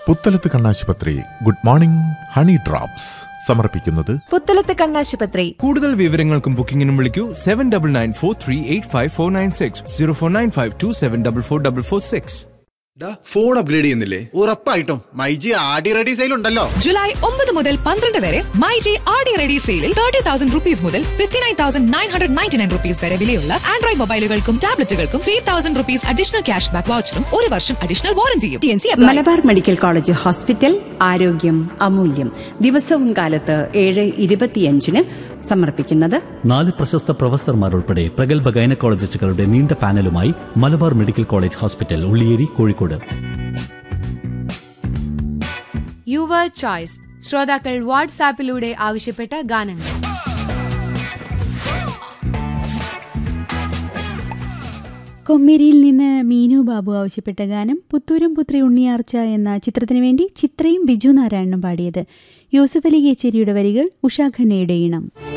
പുത്തലത്ത് കണ്ണാശുപത്രി good morning honey drops സമർപ്പിക്കുന്നത് പുത്തലത്ത് കണ്ണാശുപത്രി കൂടുതൽ വിവരങ്ങൾക്കും ബുക്കിംഗിനും വിളിക്കൂ seven double nine four three eight five four nine six zero four nine five two seven double four double four six ഡാ, phone upgrade ചെയ്യുന്നില്ലേ ഉറപ്പായിട്ടും മൈജി ആടി റെഡി സെയിൽ ഉണ്ടല്ലോ ജൂലൈ ഒമ്പത് മുതൽ പന്ത്രണ്ട് വരെ myG R D ready സെയിലിൽ തേർട്ടി തൗസൻഡ് റുപ്പീസ് മുതൽ fifty nine thousand nine hundred ninety nine rupees വരെ വിലയുള്ള ആൻഡ്രോയിഡ് മൊബൈലുകൾക്കും ടാബ്ലറ്റുകൾക്കും three thousand rupees additional cash back വൗച്ചറും ഒരു വർഷം അഡീഷണൽ വാറന്റിയും T N C Malabar medical college hospital ആരോഗ്യം അമൂല്യം ദിവസവും കാലത്ത് ഏഴ് ഇരുപത്തിയഞ്ചിന് സമർപ്പിക്കുന്നത് നാല് പ്രശസ്ത പ്രൊഫസർമാർ ഉൾപ്പെടെ പ്രഗത്ഭ ഗൈനക്കോളജിസ്റ്റുകളുടെ നീണ്ട പാനലുമായി Malabar medical college hospital Ulliyeri Kozhikode your choice ശ്രോതാക്കൾ വാട്സാപ്പിലൂടെ ആവശ്യപ്പെട്ട ഗാനങ്ങൾ കൊമ്മേരിയിൽ നിന്ന് മീനു ബാബു ആവശ്യപ്പെട്ട ഗാനം പുത്തൂരും പുത്രി ഉണ്ണിയാർച്ച എന്ന ചിത്രത്തിനു വേണ്ടി ചിത്രയും ബിജു നാരായണനും പാടിയത് യൂസഫ് അലി കേച്ചേരിയുടെ വരികൾ ഉഷാഖന്നയുടെ ഈണം